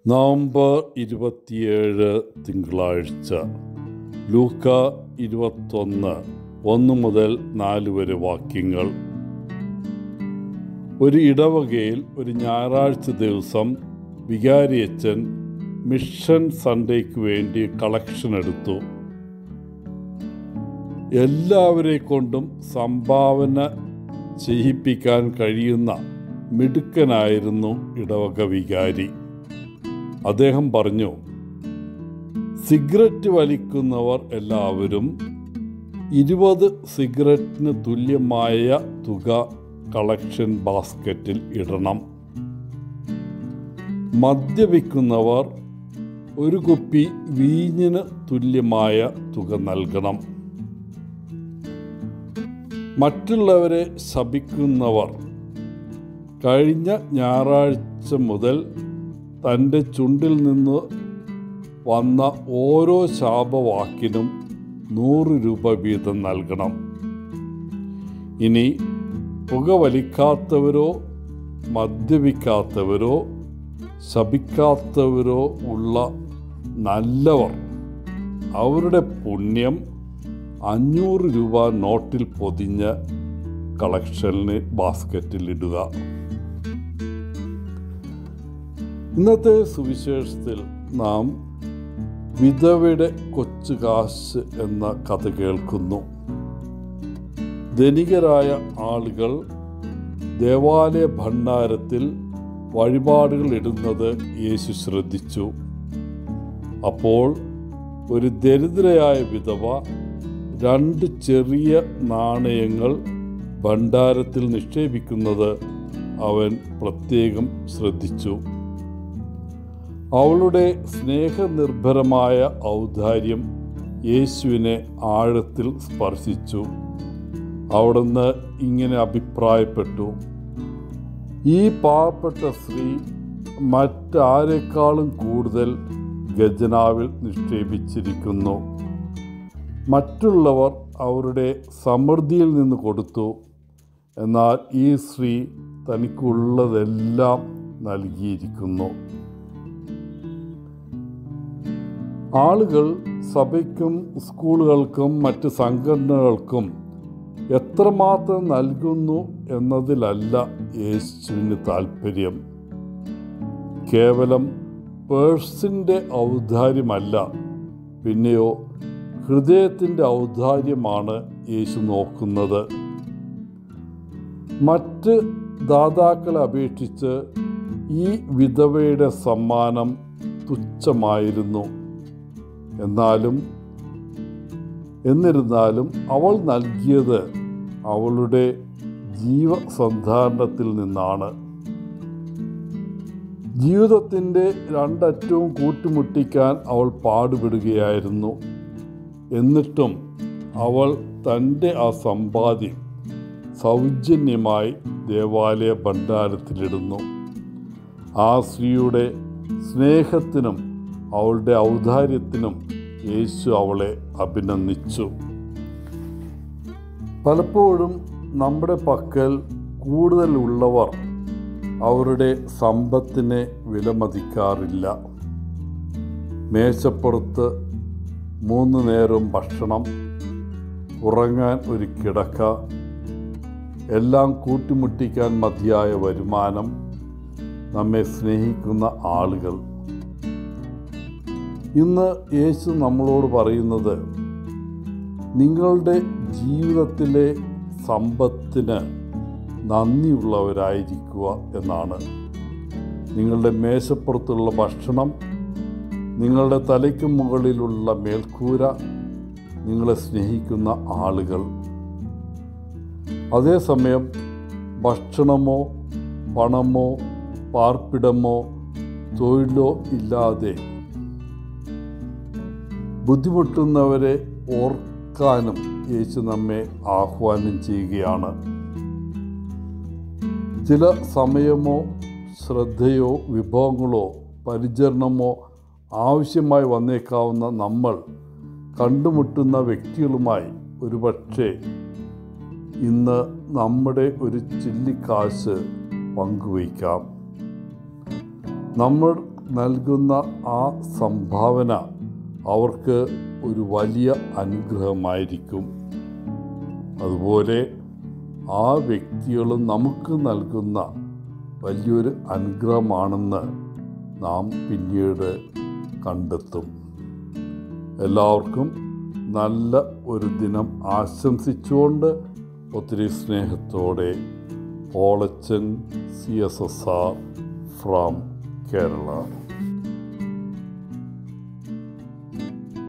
November ഇരുപത്തിയേഴ് തിങ്കളാഴ്ച ലൂക്ക ഇരുപത്തൊന്ന് ഒന്ന് മുതൽ നാല് വരെ വാക്യങ്ങൾ ഒരു ഇടവകയിൽ ഒരു ഞായറാഴ്ച ദിവസം വികാരിയച്ചൻ മിഷൻ സൺഡേക്ക് വേണ്ടി കളക്ഷൻ എടുത്തു എല്ലാവരെ കൊണ്ടും സംഭാവന ചെയ്യിപ്പിക്കാൻ കഴിയുന്ന മിടുക്കനായിരുന്നു ഇടവക വികാരി അദ്ദേഹം പറഞ്ഞു സിഗരറ്റ് വലിക്കുന്നവർ എല്ലാവരും ഇരുപത് സിഗരറ്റിന് തുല്യമായ തുക കളക്ഷൻ ബാസ്ക്കറ്റിൽ ഇടണം മദ്യപിക്കുന്നവർ ഒരു കുപ്പി വീഞ്ഞിന് തുല്യമായ തുക നൽകണം മറ്റുള്ളവരെ ശപിക്കുന്നവർ കഴിഞ്ഞ ഞായറാഴ്ച മുതൽ തൻ്റെ ചുണ്ടിൽ നിന്ന് വന്ന ഓരോ ശാപവാക്കിനും നൂറ് രൂപ വീതം നൽകണം ഇനി പുകവലിക്കാത്തവരോ മദ്യപിക്കാത്തവരോ ശപിക്കാത്തവരോ ഉള്ള നല്ലവർ അവരുടെ പുണ്യം അഞ്ഞൂറ് രൂപ നോട്ടിൽ പൊതിഞ്ഞ് കളക്ഷനിൽ ബാസ്ക്കറ്റിൽ ഇടുക ഇന്നത്തെ സുവിശേഷത്തിൽ നാം വിധവയുടെ കൊച്ചു കാശ് എന്ന കഥ കേൾക്കുന്നു ധനികരായ ആളുകൾ ദേവാലയ ഭണ്ഡാരത്തിൽ വഴിപാടുകൾ ഇടുന്നത് യേശു ശ്രദ്ധിച്ചു അപ്പോൾ ഒരു ദരിദ്രയായ വിധവ രണ്ട് ചെറിയ നാണയങ്ങൾ ഭണ്ഡാരത്തിൽ നിക്ഷേപിക്കുന്നത് അവൻ പ്രത്യേകം ശ്രദ്ധിച്ചു അവളുടെ സ്നേഹനിർഭരമായ ഔദാര്യം യേശുവിനെ ആഴത്തിൽ സ്പർശിച്ചു അവിടുന്ന് ഇങ്ങനെ അഭിപ്രായപ്പെട്ടു ഈ പാവപ്പെട്ട സ്ത്രീ മറ്റാരെക്കാളും കൂടുതൽ ഖജനാവിൽ നിക്ഷേപിച്ചിരിക്കുന്നു മറ്റുള്ളവർ അവരുടെ സമൃദ്ധിയിൽ നിന്ന് കൊടുത്തു എന്നാൽ ഈ സ്ത്രീ തനിക്കുള്ളതെല്ലാം നൽകിയിരിക്കുന്നു ആളുകൾ സഭയ്ക്കും സ്കൂളുകൾക്കും മറ്റ് സംഘടനകൾക്കും എത്രമാത്രം നൽകുന്നു എന്നതിലല്ല യേശുവിന് താല്പര്യം കേവലം പേഴ്സിൻ്റെ ഔദാര്യമല്ല പിന്നെയോ ഹൃദയത്തിൻ്റെ ഔദാര്യമാണ് യേശു നോക്കുന്നത് മറ്റ് ദാതാക്കളെ അപേക്ഷിച്ച് ഈ വിധവയുടെ സമ്മാനം തുച്ഛമായിരുന്നു എന്നാലും എന്നിരുന്നാലും അവൾ നൽകിയത് അവളുടെ ജീവസന്ധാരണത്തിൽ നിന്നാണ് ജീവിതത്തിൻ്റെ രണ്ടറ്റവും കൂട്ടുമുട്ടിക്കാൻ അവൾ പാടുപെടുകയായിരുന്നു എന്നിട്ടും അവൾ തൻ്റെ ആ സമ്പാദ്യം സൗജന്യമായി ദേവാലയ ഭണ്ഡാരത്തിലിടുന്നു ആ സ്ത്രീയുടെ സ്നേഹത്തിനും അവളുടെ ഔദാര്യത്തിനും യേശു അവളെ അഭിനന്ദിച്ചു പലപ്പോഴും നമ്മുടെ പക്കൽ കൂടുതലുള്ളവർ അവരുടെ സമ്പത്തിനെ വിലമതിക്കാറില്ല മേശപ്പുറത്ത് മൂന്ന് നേരവും ഭക്ഷണം ഉറങ്ങാൻ ഒരു കിടക്ക എല്ലാം കൂട്ടിമുട്ടിക്കാൻ മതിയായ വരുമാനം നമ്മെ സ്നേഹിക്കുന്ന ആളുകൾ ഇന്ന് യേശു നമ്മളോട് പറയുന്നത് നിങ്ങളുടെ ജീവിതത്തിലെ സമ്പത്തിന് നന്ദിയുള്ളവരായിരിക്കുക എന്നാണ് നിങ്ങളുടെ മേശപ്പുറത്തുള്ള ഭക്ഷണം നിങ്ങളുടെ തലയ്ക്ക് മുകളിലുള്ള മേൽക്കൂര നിങ്ങളെ സ്നേഹിക്കുന്ന ആളുകൾ അതേസമയം ഭക്ഷണമോ പണമോ പാർപ്പിടമോ തൊഴിലോ ഇല്ലാതെ ബുദ്ധിമുട്ടുന്നവരെ ഓർക്കാനും യേശു നമ്മെ ആഹ്വാനം ചെയ്യുകയാണ് ചില സമയമോ ശ്രദ്ധയോ വിഭവങ്ങളോ പരിചരണമോ ആവശ്യമായി വന്നേക്കാവുന്ന നമ്മൾ കണ്ടുമുട്ടുന്ന വ്യക്തികളുമായി ഒരുപക്ഷെ ഇന്ന് നമ്മുടെ ഒരു ചില്ലിക്കാശ് പങ്കുവയ്ക്കാം നമ്മൾ നൽകുന്ന ആ സംഭാവന അവർക്ക് ഒരു വലിയ അനുഗ്രഹമായിരിക്കും അതുപോലെ ആ വ്യക്തികൾ നമുക്ക് നൽകുന്ന വലിയൊരു അനുഗ്രഹമാണെന്ന് നാം പിന്നീട് കണ്ടെത്തും എല്ലാവർക്കും നല്ല ഒരു ദിനം ആശംസിച്ചുകൊണ്ട് ഒത്തിരി സ്നേഹത്തോടെ Polachan C S S R from Kerala